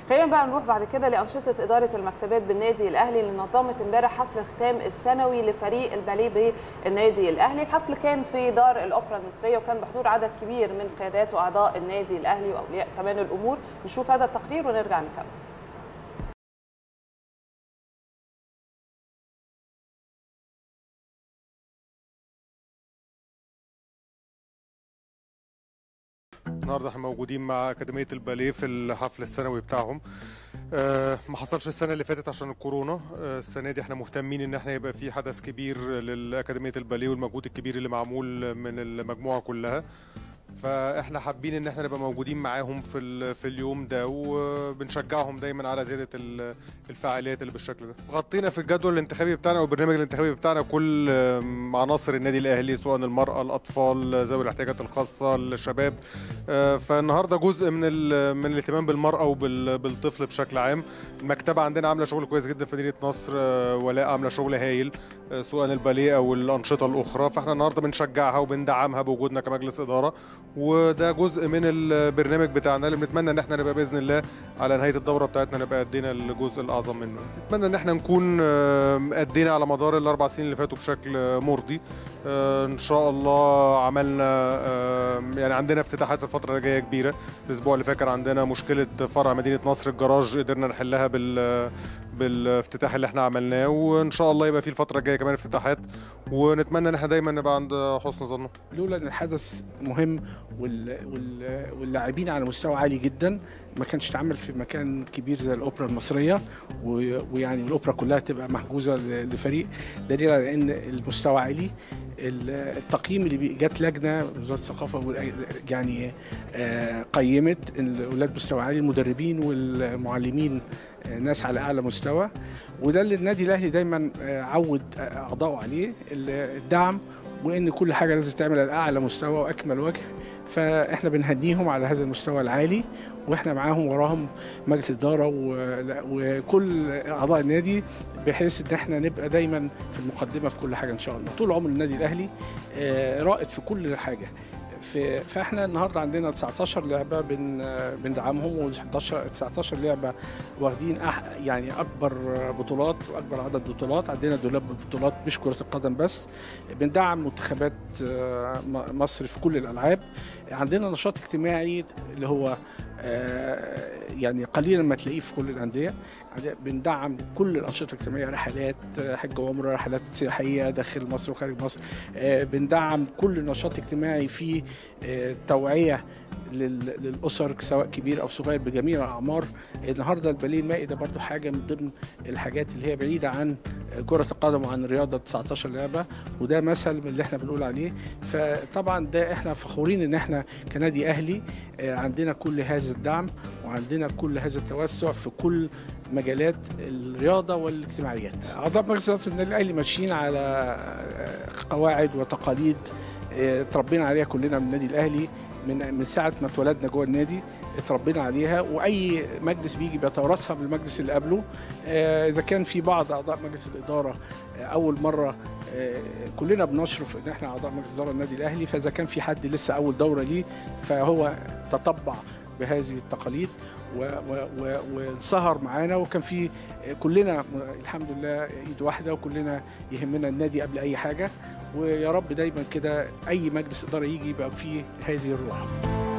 خلينا بقى نروح بعد كده لانشطه اداره المكتبات بالنادي الاهلي اللي نظمت امبارح حفل ختام السنوي لفريق الباليه بالنادي الاهلي الحفل كان في دار الاوبرا المصريه وكان بحضور عدد كبير من قيادات واعضاء النادي الاهلي واولياء كمان الامور نشوف هذا التقرير ونرجع نكمل النهارده احنا موجودين مع اكاديميه الباليه في الحفل السنوي بتاعهم آه، ما حصلش السنه اللي فاتت عشان الكورونا آه، السنه دي احنا مهتمين ان احنا يبقى في حدث كبير للاكاديميه الباليه والمجهود الكبير اللي معمول من المجموعه كلها فاحنا حابين ان احنا نبقى موجودين معاهم في ال- في اليوم ده وبنشجعهم دايما على زياده ال- الفعاليات اللي بالشكل ده غطينا في الجدول الانتخابي بتاعنا والبرنامج الانتخابي بتاعنا كل آم، عناصر النادي الاهلي سواء المراه الاطفال ذوي الاحتياجات الخاصه الشباب آه، فالنهارده جزء من ال- من الاهتمام بالمراه وبالطفل بشكل عام المكتبه عندنا عامله شغل كويس جدا في مدينه نصر آه، ولاء عامله شغل هايل آه، سواء الباليه او الانشطه الاخرى فاحنا النهارده بنشجعها وبندعمها بوجودنا كمجلس اداره وده جزء من البرنامج بتاعنا اللي بنتمنى ان احنا نبقى باذن الله على نهايه الدوره بتاعتنا نبقى ادينا الجزء الاعظم منه نتمنى ان احنا نكون آه، ادينا على مدار الاربع سنين اللي فاتوا بشكل آه، مرضي آه، ان شاء الله عملنا آه، يعني عندنا افتتاحات في الفتره اللي جايه كبيره الاسبوع اللي فات كان عندنا مشكله فرع مدينه نصر الجراج قدرنا نحلها بال بالافتتاح اللي احنا عملناه وان شاء الله يبقى في الفتره الجايه كمان افتتاحات ونتمنى ان احنا دايما نبقى عند حسن ظنه لولا ان الحدث مهم وال... وال... واللاعبين على مستوى عالي جدا ما كانش اتعمل في مكان كبير زي الاوبرا المصريه و... ويعني الاوبرا كلها تبقى محجوزه ل... لفريق دليل على ان المستوى عالي ال- التقييم اللي بي- جت لجنه وزاره الثقافه وال- يعني آه، قيمت إن الاولاد مستوى عالي المدربين والمعلمين آه، ناس على اعلى مستوى وده اللي النادي الاهلي دايما آه، عود اعضائه عليه ال- الدعم وان كل حاجه لازم تعمل على اعلى مستوى واكمل وجه فاحنا بنهنيهم على هذا المستوى العالي واحنا معاهم وراهم مجلس اداره و- وكل اعضاء النادي بحيث ان احنا نبقى دايما في المقدمه في كل حاجه ان شاء الله طول عمر النادي الاهلي آه، رائد في كل حاجه في فاحنا النهارده عندنا 19 لعبه بن بندعمهم و11 19 لعبه واخدين أح يعني اكبر بطولات واكبر عدد بطولات عندنا دولاب بطولات مش كره القدم بس بندعم منتخبات آه، م- مصر في كل الالعاب عندنا نشاط اجتماعي اللي هو آه، يعني قليلا ما تلاقيه في كل الانديه عند- بندعم كل الانشطه الاجتماعيه رحلات آه، حج وعمره رحلات سياحيه داخل مصر وخارج مصر آه، بندعم كل نشاط اجتماعي فيه آه، توعيه لل- للاسر سواء كبير او صغير بجميع الاعمار النهارده الباليه المائي ده برضو حاجه من ضمن الحاجات اللي هي بعيده عن كره القدم وعن الرياضه 19 لعبه وده مثل من اللي احنا بنقول عليه فطبعا ده احنا فخورين ان احنا كنادي اهلي آه، عندنا كل هذا الدعم وعندنا كل هذا التوسع في كل مجالات الرياضه والاجتماعيات اعضاء مجلس اداره النادي الاهلي ماشيين على آه، قواعد وتقاليد آه، اتربينا عليها كلنا من النادي الاهلي من من ساعه ما اتولدنا جوه النادي اتربينا عليها واي مجلس بيجي بيتوارثها من المجلس اللي قبله آه، اذا كان في بعض اعضاء مجلس الاداره آه، اول مره آه، كلنا بنشرف ان احنا اعضاء مجلس اداره النادي الاهلي فاذا كان في حد لسه اول دوره ليه فهو تطبع بهذه التقاليد و- و- و- وانصهر معانا وكان في كلنا الحمد لله ايد واحده وكلنا يهمنا النادي قبل اي حاجه ويا رب دايما كده اي مجلس اداره يجي يبقى فيه هذه الروح